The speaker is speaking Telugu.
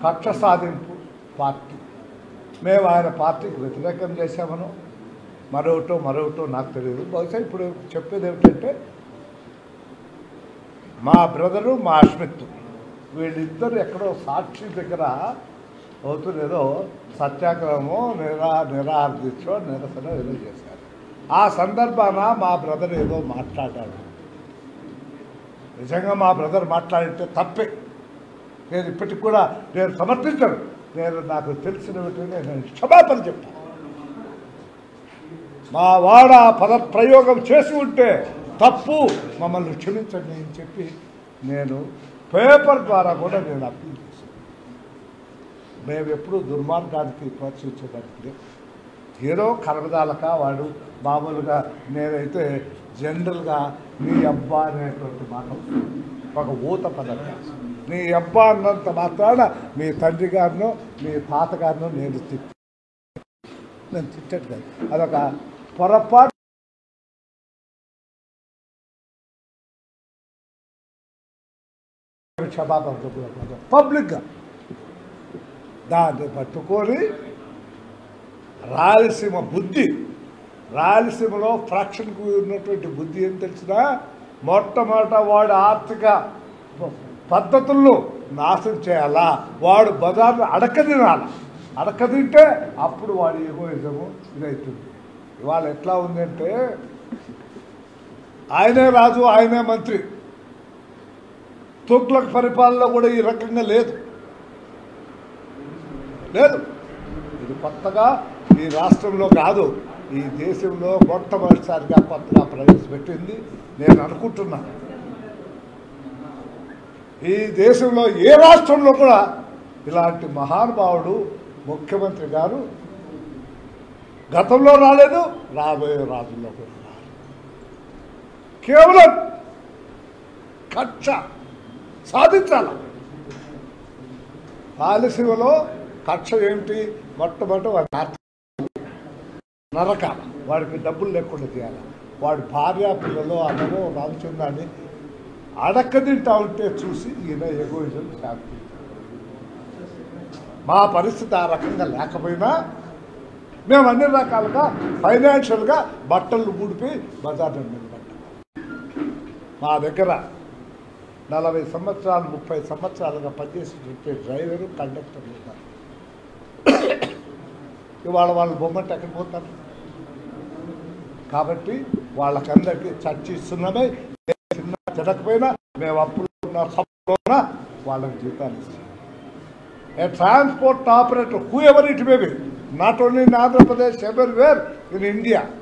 కక్ష సాధింపు పార్టీ మేము ఆయన పార్టీకి వ్యతిరేకం చేశామను మరొకటో మరొకటో నాకు తెలియదు బహుశా ఇప్పుడు చెప్పేది ఏమిటంటే మా బ్రదరు మా అస్మిత్ వీళ్ళిద్దరు ఎక్కడో సాక్షి దగ్గర అవుతున్నదో సత్యాగ్రహమో నిరా నిరాహార దీక్షో నిరసన ఏదో చేశారు ఆ సందర్భాన మా బ్రదర్ ఏదో మాట్లాడాడు నిజంగా మా బ్రదర్ మాట్లాడితే తప్పే నేను ఇప్పటికి కూడా నేను సమర్థించను నేను నాకు తెలిసిన వెంటనే నేను క్షమాపణ చెప్తాను మా వాడ ఆ పద ప్రయోగం చేసి ఉంటే తప్పు మమ్మల్ని క్షమించండి అని చెప్పి నేను పేపర్ ద్వారా కూడా నేను అప్పీల్ చేశాను మేము ఎప్పుడు దుర్మార్గానికి ప్రోత్సహించడానికి లేదు. ఏదో కరవదాలక వాడు మామూలుగా నేనైతే జనరల్గా నీ అబ్బా అనేటువంటి మాట వస్తుంది. ఒక ఊత పదంగా నీ అబ్బా అన్నంత మాత్రాన మీ తండ్రి గారినో మీ తాతగారినో నేను తిట్టి నేను తిట్టట్టు కాదు అదొక పొరపాటు క్షమాపణ చెప్పుకోవాలి పబ్లిక్గా దాన్ని పట్టుకొని రాయలసీమ బుద్ధి రాయలసీమలో ఫ్రాక్షన్కు ఉన్నటువంటి బుద్ధి ఏం తెలిసినా మొట్టమొదట వాడు ఆర్థిక పద్ధతులను నాశనం చేయాలా వాడు బజార్ను అడకదినాల అడకదింటే అప్పుడు వాడి ఎగోయిజము ఇదవుతుంది ఇవాళ ఎట్లా ఉందంటే ఆయనే రాజు ఆయనే మంత్రి తుగ్లక్ పరిపాలన కూడా ఈ రకంగా లేదు లేదు ఇది కొత్తగా ఈ రాష్ట్రంలో కాదు ఈ దేశంలో మొట్టమొదటిసారిగా కొత్తగా ప్రవేశపెట్టింది నేను అనుకుంటున్నా ఈ దేశంలో ఏ రాష్ట్రంలో కూడా ఇలాంటి మహానుభావుడు ముఖ్యమంత్రి గారు గతంలో రాలేదు రాబోయే రాజుల్లో కూడా రాలేదు కేవలం కక్ష సాధించాల రాయలసీమలో కక్ష ఏమిటి మొట్టమొదటి వాడి ఆర్థిక నరకాల వాడికి డబ్బులు లేకుండా చేయాలి వాడి భార్య పిల్లలు అన్నమో రామచంద్రాన్ని అడక్కదింటా ఉంటే చూసి ఈయన ఎగోయిజం శాంతి మా పరిస్థితి ఆ రకంగా లేకపోయినా మేము అన్ని రకాలుగా ఫైనాన్షియల్గా బట్టలు ఊడిపోయి బజార్ నిలబడ్డాం మా దగ్గర నలభై సంవత్సరాలు ముప్పై సంవత్సరాలుగా పనిచేసేటువంటి డ్రైవరు కండక్టర్ ఉన్నారు ఇవాళ వాళ్ళు బొమ్మంటే ఎక్కడికి పోతారు కాబట్టి వాళ్ళకందరికీ చర్చిస్తున్నామే ఏ చిన్న తినకపోయినా మేము అప్పులు ఉన్న సప్పులో వాళ్ళకి జీతాలు ఇస్తాం ఏ transport operator who ever it may be not only in Andhra Pradesh ever wear in India